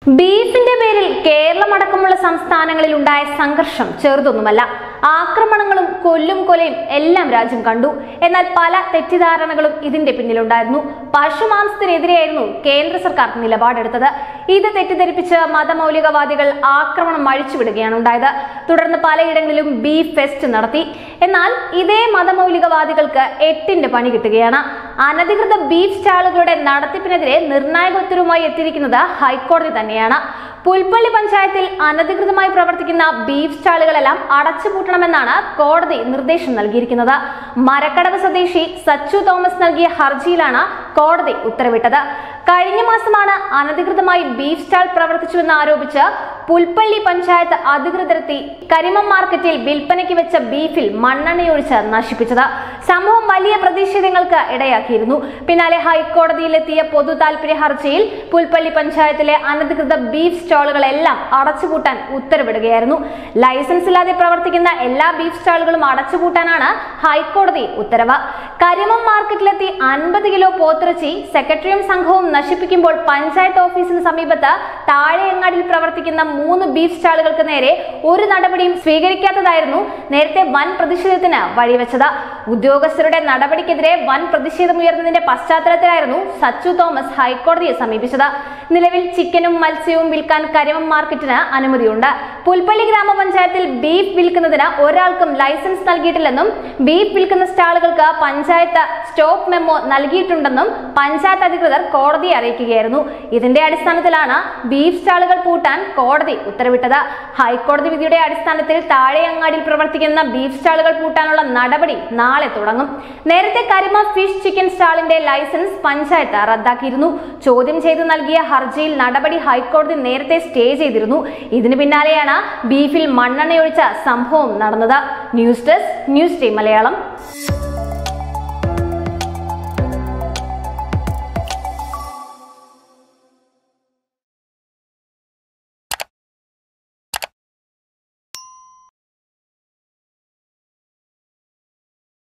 ബീഫിന്റെ പേരിൽ കേരളം അടക്കമുള്ള സംസ്ഥാനങ്ങളിൽ ഉണ്ടായ സംഘർഷം ചെറുതൊന്നുമല്ല ആക്രമണങ്ങളും കൊല്ലും കൊലയും എല്ലാം രാജ്യം കണ്ടു എന്നാൽ പല തെറ്റിദ്ധാരണകളും ഇതിന്റെ പിന്നിലുണ്ടായിരുന്നു പശുമാംസത്തിനെതിരെയായിരുന്നു കേന്ദ്ര സർക്കാർ നിലപാടെടുത്തത് ഇത് തെറ്റിദ്ധരിപ്പിച്ച് മതമൗലികവാദികൾ ആക്രമണം അഴിച്ചുവിടുകയാണ് ഉണ്ടായത് തുടർന്ന് പലയിടങ്ങളിലും ബീഫ് ഫെസ്റ്റ് നടത്തി എന്നാൽ ഇതേ മതമൗലികവാദികൾക്ക് എട്ടിന്റെ പണി കിട്ടുകയാണ് അനധികൃത ബീഫ് സ്റ്റാളുകളുടെ നടത്തിപ്പിനെതിരെ നിർണായക ഉത്തരവുമായി എത്തിയിരിക്കുന്നത് ഹൈക്കോടതി തന്നെയാണ് പുൽപ്പള്ളി പഞ്ചായത്തിൽ അനധികൃതമായി പ്രവർത്തിക്കുന്ന ബീഫ് സ്റ്റാളുകളെല്ലാം അടച്ചുപൂട്ടണമെന്നാണ് കോടതി നിർദ്ദേശം നൽകിയിരിക്കുന്നത് മരക്കടവ് സ്വദേശി സച്ചു തോമസ് നൽകിയ ഹർജിയിലാണ് കോടതി ഉത്തരവിട്ടത് കഴിഞ്ഞ മാസമാണ് അനധികൃതമായി ബീഫ് സ്റ്റാൾ പ്രവർത്തിച്ചുവെന്ന് ആരോപിച്ച് പുൽപ്പള്ളി പഞ്ചായത്ത് അധികൃതരെത്തി കരിമം മാർക്കറ്റിൽ വിൽപ്പനയ്ക്ക് വെച്ച ബീഫിൽ മണ്ണെണ്ണയൊഴിച്ച് നശിപ്പിച്ചത് സംഭവം വലിയ പ്രതിഷേധങ്ങൾക്ക് ഇടയാക്കിയിരുന്നു പിന്നാലെ ഹൈക്കോടതിയിലെത്തിയ പൊതു താൽപര്യ ഹർജിയിൽ പുൽപ്പള്ളി പഞ്ചായത്തിലെ അനധികൃത ബീഫ് സ്റ്റാളുകളെല്ലാം അടച്ചുപൂട്ടാൻ ഉത്തരവിടുകയായിരുന്നു ലൈസൻസ് ഇല്ലാതെ പ്രവർത്തിക്കുന്ന എല്ലാ ബീഫ് സ്റ്റാളുകളും അടച്ചുപൂട്ടാനാണ് ഹൈക്കോടതി ഉത്തരവ് കരിമം മാർക്കറ്റിലെത്തി അൻപത് കിലോ പോത്തിറച്ചി സെക്രട്ടറിയും സംഘവും നശിപ്പിക്കുമ്പോൾ പഞ്ചായത്ത് ഓഫീസിന് സമീപത്ത് താഴെയങ്ങാടിൽ പ്രവർത്തിക്കുന്ന മൂന്ന് ബീഫ് സ്റ്റാളുകൾക്ക് നേരെ ഒരു നടപടിയും സ്വീകരിക്കാത്തതായിരുന്നു നേരത്തെ വൻ പ്രതിഷേധത്തിന് വഴിവെച്ചത് ഉദ്യോഗസ്ഥരുടെ നടപടിക്കെതിരെ വൻ പ്രതിഷേധമുയർന്നതിന്റെ പശ്ചാത്തലത്തിലായിരുന്നു സച്ചു തോമസ് ഹൈക്കോടതിയെ സമീപിച്ചത് നിലവിൽ ചിക്കനും മത്സ്യവും വിൽക്കാൻ കരിമം മാർക്കറ്റിന് അനുമതിയുണ്ട് പുൽപ്പള്ളി ഗ്രാമപഞ്ചായത്തിൽ ബീഫ് വിൽക്കുന്നതിന് ഒരാൾക്കും ലൈസൻസ് നൽകിയിട്ടില്ലെന്നും ബീഫ് വിൽക്കുന്ന സ്റ്റാളുകൾക്ക് പഞ്ചായത്ത് സ്റ്റോപ്പ് മെമ്മോ നൽകിയിട്ടുണ്ടെന്നും പഞ്ചായത്ത് അധികൃതർ കോടതിയെ അറിയിക്കുകയായിരുന്നു ഇതിന്റെ അടിസ്ഥാനത്തിലാണ് ബീഫ് സ്റ്റാളുകൾ പൂട്ടാൻ കോടതി ഉത്തരവിട്ടത് ഹൈക്കോടതി വിധിയുടെ അടിസ്ഥാനത്തിൽ താഴെയങ്ങാടിയിൽ പ്രവർത്തിക്കുന്ന ബീഫ് സ്റ്റാളുകൾ പൂട്ടാനുള്ള നടപടി നാളെ തുടങ്ങും നേരത്തെ കരിമ ഫിഷ് ചിക്കൻ സ്റ്റാളിന്റെ ലൈസൻസ് പഞ്ചായത്ത് റദ്ദാക്കിയിരുന്നു ചോദ്യം ചെയ്ത് നൽകിയ ഹർജിയിൽ നടപടി ഹൈക്കോടതി നേരത്തെ സ്റ്റേ ചെയ്തിരുന്നു ഇതിന് പിന്നാലെയാണ് ബീഫിൽ മണ്ണെണ്ണയൊഴിച്ച സംഭവം നടന്നത് news desk news team Malayalam